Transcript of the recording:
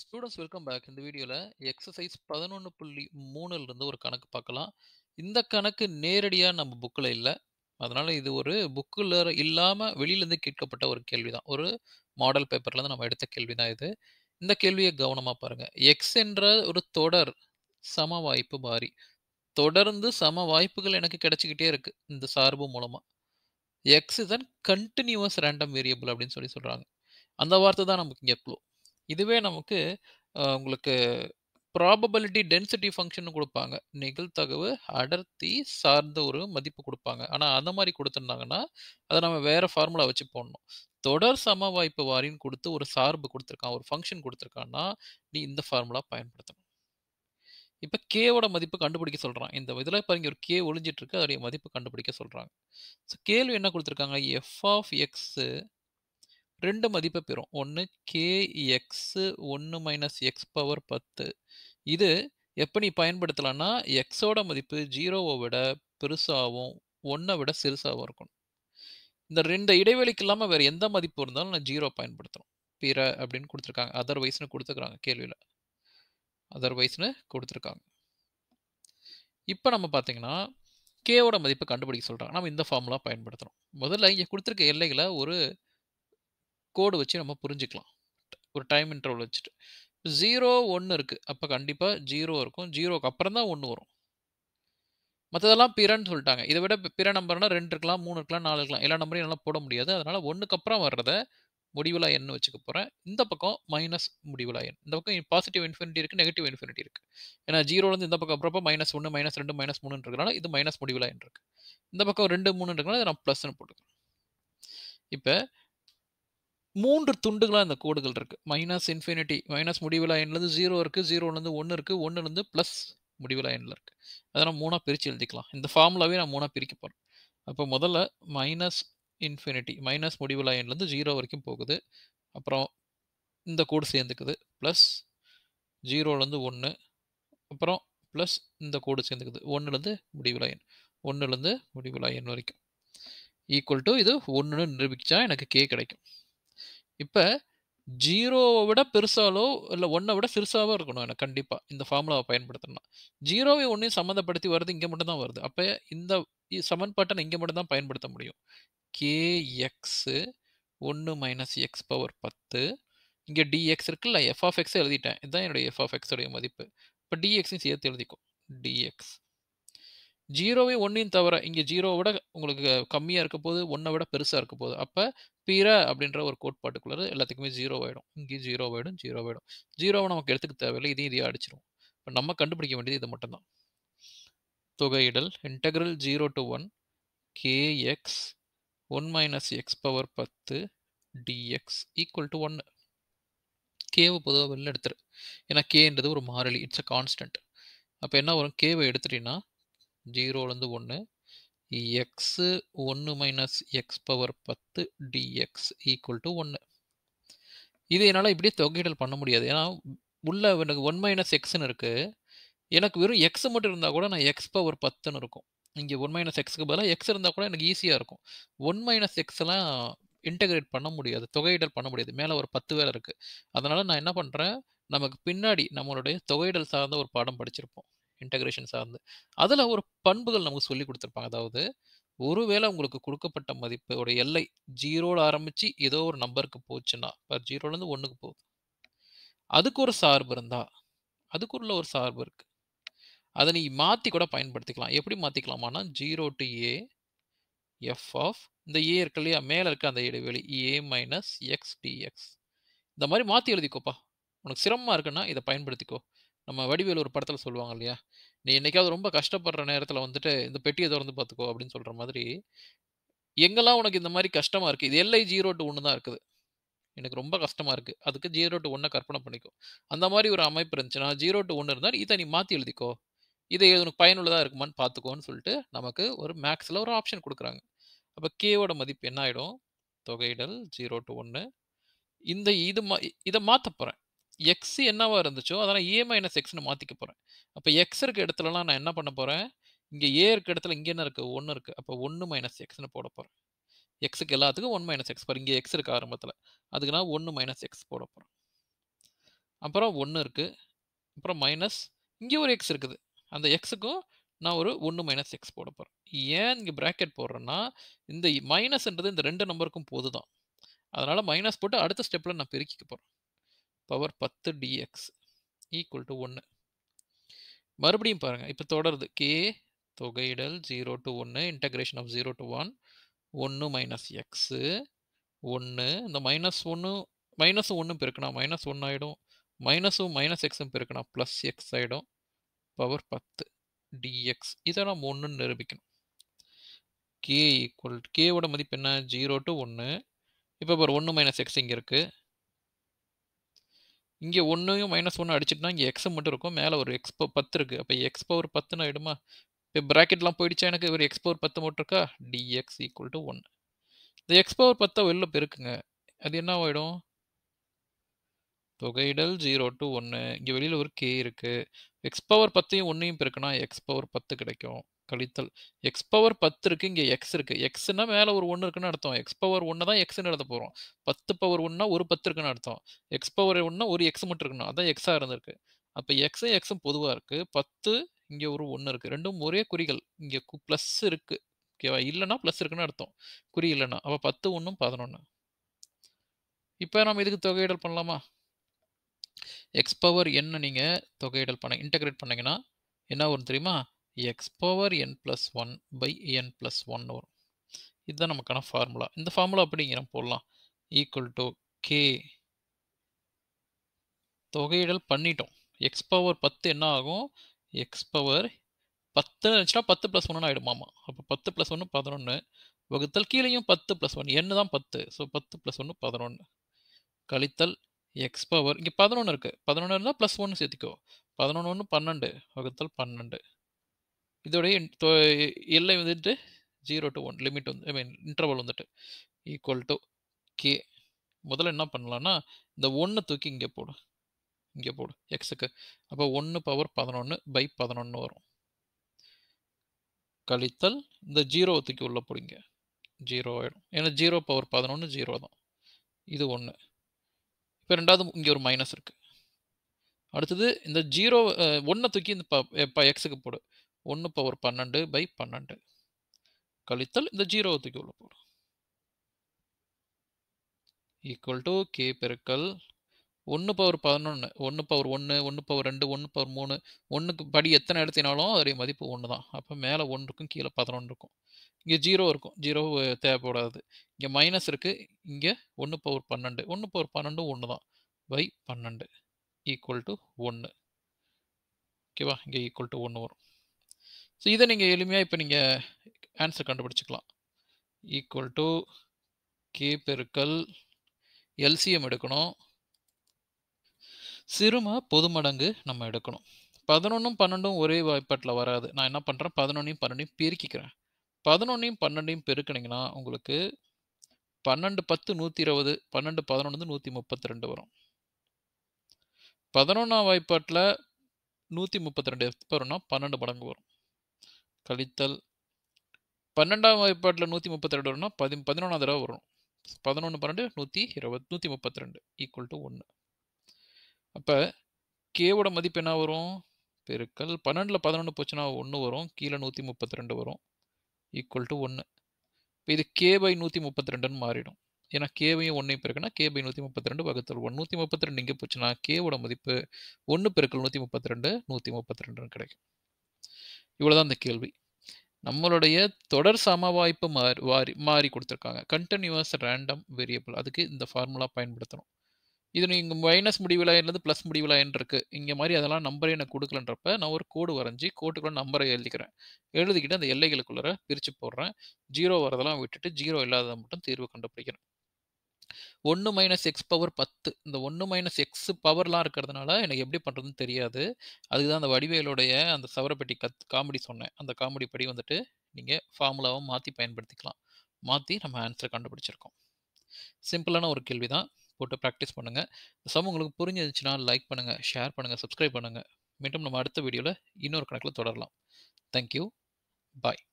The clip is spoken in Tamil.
Students welcome back. இந்த வீடியோல எக்ஸர்சைஸ் 11.3ல இருந்து ஒரு கணக்கு பார்க்கலாம். இந்த கணக்கு நேரடியா நம்ம புக்ல இல்ல. அதனால இது ஒரு புக்குல இல்லாம வெளியிலருந்து கேட்கப்பட்ட ஒரு கேள்வி தான். ஒரு மாடல் பேப்பர்லேருந்து நம்ம எடுத்த கேள்வி தான் இது. இந்த கேள்விய கவனமா பாருங்க. எக்ஸ் என்ற ஒரு தொடர் சம வாய்ப்பு மாறி. தொடர்ந்து சம வாய்ப்புகள் எனக்கு கிடைச்சுக்கிட்டே இருக்கு. இந்த சார்பு மூலமா. X is an continuous random variable அப்படின்னு சொல்லி சொல்றாங்க. அந்த வார்த்தை தான் நமக்கு இங்க க்ளூ. இதுவே நமக்கு அ உங்களுக்கு ப்ராபபிலிட்டி டென்சிட்டி ஃபங்ஷன் குடுப்பாங்க. நிகழ்தகவு அடர்த்தி சார்ந்த ஒரு மதிப்பு குடுப்பாங்க. ஆனா அந்த மாரி குடுத்திருந்தாங்கன்னா, அத நம்ம வேற ஃபார்முலா வச்சு போடணும். தொடர் சம வாய்ப்பு வாரின்னு குடுத்து ஒரு சார்பு குடுத்திருக்கான். ஒரு ஃபங்ஷன் குடுத்திருக்கான்னா, நீ இந்த ஃபார்முலா பயன்படுத்தணும். இப்ப கே வோட மதிப்பு கண்டுபிடிக்க சொல்றான். இந்த இதுல பாருங்க ஒரு கே ஒளிஞ்சிட்டு இருக்கு. அதோடைய மதிப்பு கண்டுபிடிக்க சொல்றாங்க. ஸோ கேள்வி என்ன குடுத்திருக்காங்க? எஃப் ஆஃப் எக்ஸ் 2 மதிப்ப பெறும். ஒண்ணு K X 1 minus X power 10. இது எப்ப நீ பயன்படுத்தலாம்னா, எக்ஸோட மதிப்பு 0வ விட பெருசாவும், 1 விட சிறுசாவும் இருக்கணும். இந்த 2 இடைவெளிக்கு இல்லாம வேற எந்த மதிப்பு இருந்தாலும் நான் 0 பயன்படுத்தணும். பிற அப்படின்னு குடுத்திருக்காங்க. அதர்வைஸ்ன்னு குடுத்துருக்காங்க கேள்வியில. அதர்வைஸ்ன்னு குடுத்துருக்காங்க. இப்ப நம்ம பார்த்தீங்கன்னா, கே வோட மதிப்ப கண்டுபிடிக்க சொல்றாங்க. நம்ம இந்த ஃபார்முலா பயன்படுத்தணும். முதல்ல இங்க குடுத்திருக்க எல்லைகள ஒரு கோடு வச்சு நம்ம புரிஞ்சுக்கலாம். ஒரு டைம் இன்டர்வல் வச்சுட்டு. 0, 1 இருக்கு. அப்ப கண்டிப்பா 0 இருக்கும். 0க்கு அப்புறம் தான் 1 வரும். மத்ததெல்லாம் பிறன்னு சொல்ட்டாங்க. இத விட பிற நம்பர்னா 2 இருக்கலாம், 3 இருக்கலாம், 4 இருக்கலாம். எல்லா நம்பரையும் என்னால போட முடியாது. அதனால 1க்கு அப்புறம் வர்றத முடிவிலா எண் வச்சுக்க போறேன். இந்த பக்கம் மைனஸ் முடிவிலா எண். இந்த பக்கம் பாசிட்டிவ் இன்ஃபினிட்டி இருக்கு, நெகட்டிவ் இன்ஃபினிட்டி இருக்கு. ஏன்னா 0லேருந்து இந்த பக்கம் போறப்ப -1, -2, -3ன்னு இருக்கனால இது மைனஸ் முடிவிலா எண் இருக்கு. இந்த பக்கம் 2, 3 இருக்கனால இத நான் பிளஸ்ன்னு போட்டுக்கிறேன். இப்ப 3 துண்டுகளா இந்த கோடுகள் இருக்கு. மைனஸ் இன்ஃபினிட்டி மைனஸ் முடிவிலா எண்லேருந்து 0 இருக்கு. 0லேருந்து 1 இருக்கு. 1லேருந்து பிளஸ் முடிவிலா எண்ல இருக்கு. அத நான் 3ஆ பிரிச்சு எழுதிக்கலாம். இந்த ஃபார்முலாவே நான் 3ஆ பிரிக்க போறேன். அப்ப முதல்ல மைனஸ் இன்ஃபினிட்டி மைனஸ் முடிவிலா எண்லேருந்து 0 வரைக்கும் போகுது. அப்புறம் இந்த கோடு சேர்ந்துக்குது. பிளஸ் 0லேருந்து 1 அப்புறம் பிளஸ் இந்த கோடு சேர்ந்துக்குது. 1லேருந்து முடிவிலா எண். 1லேருந்து முடிவிலா எண் வரைக்கும். ஈக்குவல் டூ இது 1ன்னு நிரூபிச்சா எனக்கு கே கிடைக்கும். இப்ப 0வ விட பெருசாலோ, இல்ல 1 விட சிறுசாவோ இருக்கணும் எனக்கு கண்டிப்பா. இந்த ஃபார்முலாவ பயன்படுத்தணும்னா. 0வையும் 1யும் சம்மந்தப்படுத்தி வர்றது இங்க மட்டும் தான் வருது. அப்ப இந்த சமன்பாட்ட நான் இங்க மட்டும் தான் பயன்படுத்த முடியும். K X 1 minus X power 10 இங்க டிஎக்ஸ் இருக்குல்ல, எஃப் ஆஃப் எக்ஸ் எழுதிட்டேன். இதுதான் என்னுடைய எஃப் ஆஃப் எக்ஸ் உடைய மதிப்பு. இப்ப டிஎக்ஸையும் சேர்த்து எழுதிக்கோ. டிஎக்ஸ் 0வையும் 1யும் தவிர இங்க 0வ விட உங்களுக்கு கம்மியா இருக்க போது, 1 விட பெருசா இருக்க போது. அப்ப பிற அப்படின்ற ஒரு கோட்பாட்டுக்குள்ள எல்லாத்துக்குமே 0 ஆயிடும். இங்கேயும் 0 ஆயிடும், 0 ஆயிடும். 0வ நமக்கு எடுத்துக்க தேவையில்ல. இதையும் இதையும் அடிச்சுருவோம். இப்ப நம்ம கண்டுபிடிக்க வேண்டியது இது மட்டும் தான். தொகையிடல் integral 0 to 1 K X 1 minus X power 10 DX equal to 1. கேவ பொதுவா வெளில எடுத்துரு. ஏன்னா கேன்றது ஒரு மாறிலி. It's a constant. அப்ப என்ன வரும்? கேவ எடுத்துட்டீன்னா 0லேருந்து 1 X 1 minus X power 10 DX equal to 1. இது என்னால இப்படியே தொகையிடல் பண்ண முடியாது. ஏன்னா உள்ள எனக்கு 1 மைனஸ் எக்ஸ்ன்னு இருக்கு. எனக்கு வெறும் எக்ஸ் மட்டும் இருந்தா கூட நான் எக்ஸ் பவர் 10ன்னு இருக்கும். இங்க 1 மைனஸ் எக்ஸ்க்கு பதிலா எக்ஸ் இருந்தா கூட எனக்கு ஈஸியா இருக்கும். 1 மைனஸ் எக்ஸ்லாம் இன்டகிரேட் பண்ண முடியாது. தொகையிடல் பண்ண முடியாது. மேல ஒரு 10 வேற இருக்கு. அதனால நான் என்ன பண்றேன், நமக்கு பின்னாடி நம்மளுடைய தொகையிடல் சார்ந்த ஒரு பாடம் படிச்சிருப்போம். இன்டகிரேஷன் சார்ந்து. அதுல ஒரு பண்புகள் நமக்கு சொல்லிக் குடுத்திருப்பாங்க. அதாவது ஒருவேளை உங்களுக்கு குடுக்கப்பட்ட மதிப்பு ஒரு எல்லை 0ல ஆரம்பிச்சு ஏதோ ஒரு நம்பருக்கு போச்சுன்னா, இப்ப 0லேருந்து 1க்கு போகுது. அதுக்கு ஒரு சார்பு இருந்தா, அதுக்குள்ள ஒரு சார்பு இருக்கு. அத நீ மாத்தி கூட பயன்படுத்திக்கலாம். எப்படி மாத்திக்கலாமான்னா 0 டூ ஏ எஃப் ஆஃப் இந்த ஏ இருக்கு இல்லையா? மேல இருக்க அந்த இடைவெளி ஏ மைனஸ் எக்ஸ் டிஎக்ஸ். இந்த மாரி மாத்தி எழுதிக்கோப்பா. உனக்கு சிரமமா இருக்குன்னா இத பயன்படுத்திக்கோ. நம்ம வடிவேலு ஒரு படத்துல சொல்லுவாங்க இல்லையா? நீ என்னைக்காவது ரொம்ப கஷ்டப்படுற நேரத்துல வந்துட்டு இந்த பெட்டிய தொறந்து பார்த்துக்கோ அப்படின்னு சொல்ற மாதிரி, எங்கெல்லாம் உனக்கு இந்த மாரி கஷ்டமா இருக்கு. இது எல்லை 0 டூ 1 தான் இருக்குது. எனக்கு ரொம்ப கஷ்டமா இருக்கு. அதுக்கு 0 டூ 1 கற்பனை பண்ணிக்கோ. அந்த மாரி ஒரு அமைப்பு இருந்துச்சுன்னா 0 டூ 1 இருந்தா இத நீ மாத்தி எழுதிக்கோ. இது உனக்கு பயனுள்ளதா இருக்குமான்னு பார்த்துக்கோன்னு சொல்லிட்டு நமக்கு ஒரு மேக்ஸ்ல ஒரு ஆப்ஷன் குடுக்குறாங்க. அப்ப கே வோட மதிப்பு என்ன ஆயிடும்? தொகையிடல் 0 டூ 1 இந்த இது மா இத மாத்தப் போறேன். எக்ஸ் என்னவா இருந்துச்சோ, அத நான் ஏ மைனஸ் எக்ஸ்ன்னு மாத்திக்க போறேன். அப்ப எக்ஸ் இருக்க இடத்துலலாம் நான் என்ன பண்ண போறேன், இங்க ஏ இருக்க இடத்துல இங்க என்ன இருக்கு? 1 இருக்கு. அப்ப 1 மைனஸ் எக்ஸ்ன்னு போடப் போறேன். எக்ஸ்க்கு எல்லாத்துக்கும் 1 மைனஸ் எக்ஸ் பாரு இங்க எக்ஸ் இருக்கு ஆரம்பத்துல. அதுக்கு நான் 1 மைனஸ் எக்ஸ் போடப் போறேன். அப்புறம் 1 இருக்கு. அப்புறம் மைனஸ் இங்கே ஒரு எக்ஸ் இருக்குது. அந்த எக்ஸுக்கும் நான் ஒரு 1 மைனஸ் எக்ஸ் போட போறேன். ஏன் இங்க பிராக்கெட் போடுறேன்னா, இந்த மைனஸ்ன்றது இந்த 2 நம்பருக்கும் பொது தான். அதனால மைனஸ் போட்டு அடுத்த ஸ்டெப்ல நான் பெருக்கிக்க போறேன். Power 10 DX equal to 1. மறுபடியும் பாருங்க. இப்ப தொடருது. கே தொகையிடல் 0 to 1 integration of 0 to 1 1 minus X 1 இந்த மைனஸ் 1 மைனஸும் 1ம் பெருக்குனா மைனஸ் 1 ஆயிடும். மைனஸும் மைனஸ் எக்ஸும் பெருக்குனா பிளஸ் எக்ஸ் ஆயிடும். பவர் 10 டிஎக்ஸ் இதை நம்ம 1ன்னு நிரூபிக்கணும். கே ஈக்குவல் கேவோட மதிப்பு என்ன 0 டூ 1 இப்போ பாரு 1 மைனஸ் எக்ஸ் இங்க இருக்கு. இங்க 1யும் மைனஸ் 1 அடிச்சிட்டனா இங்க எக்ஸ் மட்டும் இருக்கும். மேல ஒரு எக்ஸ் ப 10 இருக்கு. அப்ப எக்ஸ் பவர் 10ன்னு ஆயிடுமா? இப்ப பிராக்கெட்லாம் போயிடுச்சா எனக்கு? ஒரு எக்ஸ் பவர் 10 மட்டும் இருக்கா? DX equal to 1. இந்த எக்ஸ் பவர் 10 வெளில பெருக்குங்க. அது என்னவாயிடும்? தொகையிடல் 0 டூ 1 இங்க வெளியில ஒரு கே இருக்கு. எக்ஸ் பவர் 10யும் 1யும் பெருக்குனா எக்ஸ் பவர் 10 கிடைக்கும். கழித்தல் எக்ஸ் பவர் 10 இருக்கு. இங்க எக்ஸ் இருக்கு. எக்ஸ்ன்னா மேல ஒரு 1 இருக்குன்னு அர்த்தம். எக்ஸ் பவர் 1 தான் எக்ஸ்ன்னு எழுத போறோம். 10 பவர் 1னா ஒரு 10 இருக்குன்னு அர்த்தம். எக்ஸ் பவர் 1னா ஒரு எக்ஸ் மட்டும் இருக்கணும். அதான் எக்ஸா இருந்திருக்கு. அப்ப எக்ஸும் எக்ஸும் பொதுவா இருக்கு. 10 இங்க ஒரு 1 இருக்கு. 2ம் ஒரே குறிகள். இங்க கு பிளஸ் இருக்கு. ஓகேவா? இல்லன்னா பிளஸ் இருக்குன்னு அர்த்தம். குறி இல்லன்னா. அப்ப 10 1ம் 11. இப்ப நம்ம இதுக்கு தொகையிடல் பண்ணலாமா? எக்ஸ் பவர் n நீங்க தொகையிடல் பண்ண இன்டகிரேட் பண்ணீங்கன்னா என்ன வரும் தெரியுமா? X power n plus 1 by n plus 1 வரும். இதுதான் நமக்கான ஃபார்முலா. இந்த ஃபார்முலா அப்படி இங்க நம்ம போடலாம். ஈக்குவல் டூ கே தொகையிடல் பண்ணிட்டோம். எக்ஸ் பவர் 10 என்ன ஆகும்? எக்ஸ் பவர் 10 இருந்துச்சுன்னா 10 பிளஸ் 1ன்னு ஆயிடுமாமா. அப்ப 10 பிளஸ் 1 11 வகுத்தல் கீழேயும் 10 பிளஸ் 1 n தான் 10. ஸோ 10 பிளஸ் 1 11 கழித்தல் எக்ஸ் பவர் இங்க 11 இருக்கு. 11 இருந்தா பிளஸ் 1 சேர்த்துக்கோ. 11 1 12 வகுத்தல் 12 இதோடைய தொ எல்லை வந்துட்டு 0 டூ 1 லிமிட் வந்து ஐ மீன் இன்டர்வல் வந்துட்டு ஈக்குவல் டூ கே முதல்ல என்ன பண்ணலாம்னா, இந்த 1 தூக்கி இங்க போடு. இங்க போடு எக்ஸுக்கு. அப்ப 1 பவர் 11 பை 11 வரும். கழித்தல் இந்த 0வ தூக்கி உள்ள போடுங்க. 0 ஆயிடும். ஏன்னா 0 பவர் 11 0 தான். இது 1. இப்ப 2வது இங்க ஒரு மைனஸ் இருக்கு. அடுத்தது இந்த 0 அ 1 தூக்கி இந்த ப ப எக்ஸுக்கு போடு. 1 பவர் 12 பை 12 கழித்தல் இந்த 0வ தூக்கி உள்ள போடு. ஈக்குவல் டூ கே பெருக்கல் 1 பவர் 11 1 பவர் 1 1 பவர் 2 1 பவர் 3 1க்கு படி எத்தனை எடுத்தினாலும் அதோடைய மதிப்பு 1 தான். அப்ப மேல 1 இருக்கும். கீழ 11 இருக்கும். இங்க 0 இருக்கும். 0 தேவைப்படாது. இங்க மைனஸ் இருக்கு. இங்க 1 பவர் 12 1 பவர் 12 1 தான். By 12 equal to 1. ஓகேவா? இங்க ஈக்குவல் டூ 1 வரும். ஸோ இத நீங்க எளிமையா இப்ப நீங்க ஆன்ஸர் கண்டுபிடிச்சுக்கலாம். ஈக்குவல் டூ கே பெருக்கல் எல்சிஎம் எடுக்கணும். சிறும பொதுமடங்கு நம்ம எடுக்கணும். 11ம் 12ம் ஒரே வாய்ப்பாட்டுல வராது. நான் என்ன பண்றேன் 11யும் 12யும் பெருக்கிக்கிறேன். 11யும் 12யும் பெருக்குனீங்கன்னா உங்களுக்கு 12 10 120 12 11 வந்து 132 வரும். 11ஆம் வாய்ப்பாட்டுல 132 எப்ப வரும்னா 12 மடங்கு வரும். கழித்தல் 12ஆம் வாய்ப்பாட்டுல 132 வரும்னா பதி 11 தடவ வரும். 11 12 120 132 ஈக்குவல் டூ 1. அப்ப கேவோட மதிப்பு என்ன வரும்? பெருக்கல் 12ல 11 போச்சுன்னா 1 வரும். கீழ 132 வரும். Equal to 1. இப்ப இது கே பை 132ன்னு மாறிடும். ஏன்னா கேவையும் 1யும் பெருக்குனா கே பை 132 வகுத்தல் 1 132 இங்க போச்சுன்னா கேவோட மதிப்பு 1 பெருக்கல் 132 132ன்னு கிடைக்கும். இவ்வளவுதான் இந்த கேள்வி. நம்மளுடைய தொடர் சமவாய்ப்பு மாறி வாரி மாறி குடுத்திருக்காங்க. கன்டினியூவஸ் ரேண்டம் வேரியபிள் அதுக்கு இந்த ஃபார்முலா பயன்படுத்தணும். இது நீங்க மைனஸ் முடிவிலா இருந்து பிளஸ் முடிவிலா எண் இருக்கு. இங்க மாரி அதெல்லாம் நம்பரே எனக்கு குடுக்கலன்றப்ப நான் ஒரு கோடு வரைஞ்சு கோட்டுக்குள்ள நம்பர எழுதிக்கிறேன். எழுதிக்கிட்டு அந்த எல்லைகளுக்குள்ளார பிரிச்சு போடுறேன். 0 வரதெல்லாம் விட்டுட்டு 0 இல்லாதத மட்டும் தீர்வு கண்டுபிடிக்கிறேன். 1 மைனஸ் எக்ஸ் பவர் 10 இந்த 1 மைனஸ் எக்ஸ் பவர்லாம் இருக்கிறதுனால எனக்கு எப்படி பண்றதுன்னு தெரியாது. அதுக்கு தான் அந்த வடிவேலுடைய அந்த சவரப்பெட்டி கத் காமெடி சொன்னேன். அந்த காமெடி படி வந்துட்டு நீங்க ஃபார்முலாவ மாத்தி பயன்படுத்திக்கலாம். மாத்தி நம்ம ஆன்ஸர கண்டுபிடிச்சிருக்கோம். சிம்பிளான ஒரு கேள்வி தான். போட்டு பிராக்டிஸ் பண்ணுங்க. இந்த சம் உங்களுக்கு புரிஞ்சிருந்துச்சுன்னா லைக் பண்ணுங்க, ஷேர் பண்ணுங்க, சப்ஸ்கிரைப் பண்ணுங்க. மீண்டும் நம்ம அடுத்த வீடியோல இன்னொரு கணக்குல தொடரலாம். Thank you. பாய்.